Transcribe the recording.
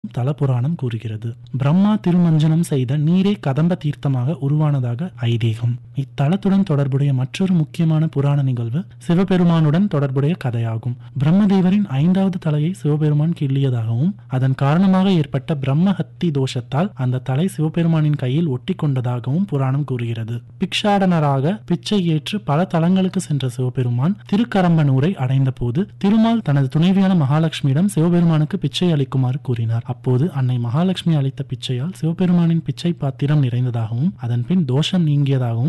தல புராணம் கூறுகிறது பிரம்மா திருமஞ்சனம் செய்த நீரே கதம்ப தீர்த்தமாக உருவானதாக ஐதீகம் இத்தலத்துடன் தொடர்புடைய மற்றொரு முக்கியமான புராண நிகழ்வு சிவபெருமானுடன் தொடர்புடைய கதையாகும் பிரம்மதேவரின் ஐந்தாவது தலையை சிவபெருமான் கிள்ளியதாகவும் அதன் காரணமாக ஏற்பட்ட பிரம்மஹத்தி தோஷத்தால் அந்த தலை சிவபெருமானின் கையில் ஒட்டி கொண்டதாகவும் புராணம் கூறுகிறது பிக்ஷாடனராக பிச்சை ஏற்று பல தலங்களுக்கு சென்ற சிவபெருமான் திருக்கரம்பனூரை அடைந்த போது திருமால் தனது துணைவியான மகாலட்சுமியிடம் சிவபெருமானுக்கு பிச்சை அளிக்குமாறு கூறினார் அப்போது அன்னை மகாலட்சுமி அளித்த பிச்சையால் சிவபெருமானின் பிச்சை பாத்திரம் நிறைந்ததாகவும் அதன் பின் தோஷம் நீங்கியதாகவும்